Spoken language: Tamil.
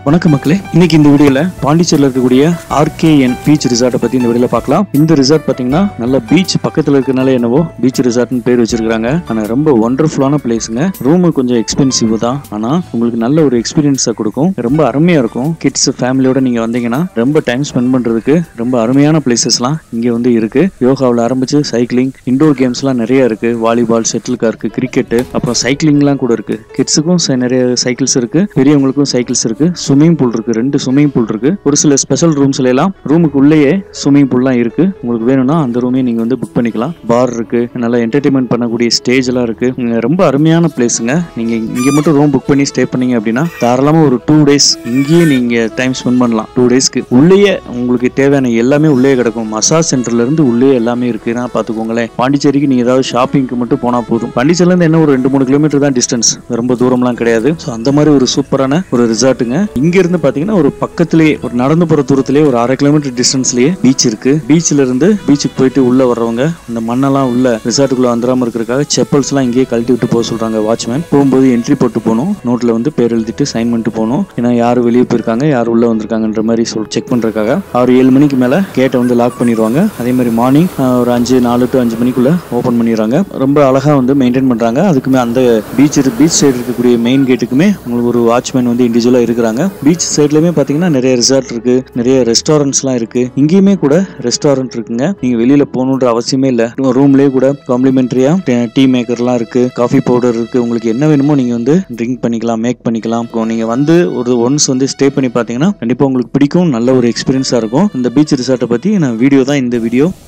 வணக்கம் மக்களே இன்னைக்கு இந்த வீடியோல பாண்டிச்சேரியில் இருக்கக்கூடிய ஆர்கேஎன் பீச் ரிசார்ட்டை பத்தி இந்த வீடியோல பார்க்கலாம் இந்த ரிசார்ட் பாத்தீங்கன்னா நல்ல பீச் பக்கத்துல இருக்கனால என்னவோ பீச் ரிசார்ட்னு பேர் வச்சிருக்காங்க ஆனா ரொம்ப ஒண்டர்ஃபுல்லான பிளேஸுங்க ரூம் கொஞ்சம் எக்ஸ்பென்சிவ் தான் ஆனா உங்களுக்கு நல்ல ஒரு எக்ஸ்பீரியன்ஸை கொடுக்கும் ரொம்ப அருமையா இருக்கும் கிட்ஸ் ஃபேமிலியோட நீங்க வந்தீங்கன்னா ரொம்ப டைம் ஸ்பெண்ட் பண்றதுக்கு ரொம்ப அருமையான பிளேசஸ்லாம் இங்க வந்து இருக்கு யோகாவில் ஆரம்பிச்சு சைக்கிளிங் இண்டோர் கேம்ஸ்லாம் நிறைய இருக்கு வாலிபால் ஷட்டில் கார்க்கு கிரிக்கெட் அப்புறம் சைக்கிளிங்லாம் கூட இருக்கு கிட்ஸுக்கும் நிறைய சைக்கிள்ஸ் இருக்கு பெரியவங்களுக்கும் சைக்கிள்ஸ் இருக்கு ஸ்விம்மிங் பூல் இருக்கு ரெண்டு ஸ்விம்மிங் பூல் இருக்கு ஒரு சில ஸ்பெஷல் ரூம்ஸ்ல எல்லாம் ரூமுக்கு உள்ளேயே ஸ்விம்மிங் பூல்லாம் இருக்கு உங்களுக்கு வேணும்னா அந்த ரூமையும் நீங்க வந்து புக் பண்ணிக்கலாம் பார் இருக்கு நல்லா என்டர்டைன்மெண்ட் பண்ணக்கூடிய ஸ்டேஜ் எல்லாம் இருக்கு இங்க ரொம்ப அருமையான பிளேஸுங்க நீங்க இங்க மட்டும் ரூம் புக் பண்ணி ஸ்டே பண்ணீங்க அப்படின்னா தாராளமா ஒரு டூ டேஸ் இங்கேயே நீங்க டைம் ஸ்பெண்ட் பண்ணலாம் டூ டேஸ்க்கு உள்ளேயே உங்களுக்கு தேவையான எல்லாமே உள்ளே கிடக்கும் மசாஜ் சென்டர்ல இருந்து உள்ளே எல்லாமே இருக்குன்னா பாத்துக்கோங்களேன் பாண்டிச்சேரிக்கு நீங்க ஏதாவது ஷாப்பிங்க்கு மட்டும் போனா போதும் பாண்டிச்சேரில இருந்து என்ன ஒரு ரெண்டு மூணு கிலோமீட்டர் தான் டிஸ்டன்ஸ் ரொம்ப தூரம்லாம் கிடையாது ஸோ அந்த மாதிரி ஒரு சூப்பரான ஒரு ரிசார்ட்டுங்க இங்க இருந்து பாத்தீங்கன்னா ஒரு பக்கத்திலேயே ஒரு நடந்து போற தூரத்திலேயே ஒரு அரை கிலோமீட்டர் டிஸ்டன்ஸ்லயே பீச் இருக்கு பீச்ல இருந்து பீச்சுக்கு போயிட்டு உள்ள வர்றவங்க இந்த மண்ணெல்லாம் உள்ள ரிசார்ட்டுக்குள்ள வந்துடாம இருக்கிறதுக்காக செப்பல்ஸ் எல்லாம் இங்கேயே கழட்டி விட்டு போக சொல்றாங்க வாட்ச்மேன் போகும்போது என்ட்ரி போட்டு போகணும் நோட்ல வந்து பேர் எழுதிட்டு சைன் பண்ணிட்டு போகணும் ஏன்னா யார் வெளியே போயிருக்காங்க யார் உள்ள வந்திருக்காங்கன்ற மாதிரி சொல் செக் பண்றதுக்காக அவர் ஏழு மணிக்கு மேல கேட்டை வந்து லாக் பண்ணிடுவாங்க அதே மாதிரி மார்னிங் ஒரு அஞ்சு நாலு டு அஞ்சு மணிக்குள்ள ஓபன் பண்ணிடுறாங்க ரொம்ப அழகா வந்து மெயின்டைன் பண்றாங்க அதுக்குமே அந்த பீச் பீச் சைடு இருக்கக்கூடிய மெயின் கேட்டுக்குமே உங்களுக்கு ஒரு வாட்ச்மேன் வந்து இண்டிவிஜுவலா இருக்கிறாங்க பீச் சைட்லயுமே பாத்தீங்கன்னா நிறைய ரிசார்ட் இருக்கு நிறைய ரெஸ்டாரண்ட்ஸ்லாம் இருக்கு இங்கேயுமே கூட ரெஸ்டாரண்ட் இருக்குங்க நீங்க வெளியில போகணுன்ற அவசியமே இல்ல ரூம்லயே கூட காம்ப்ளிமெண்டரியா டீ மேக்கர்லாம் இருக்கு காஃபி பவுடர் இருக்கு உங்களுக்கு என்ன வேணுமோ நீங்க வந்து ட்ரிங்க் பண்ணிக்கலாம் மேக் பண்ணிக்கலாம் இப்போ நீங்க வந்து ஒரு ஒன்ஸ் வந்து ஸ்டே பண்ணி பாத்தீங்கன்னா கண்டிப்பா உங்களுக்கு பிடிக்கும் நல்ல ஒரு எக்ஸ்பீரியன்ஸா இருக்கும் இந்த பீச் ரிசார்ட்டை பத்தி நான் வீடியோ தான் இந்த வீடியோ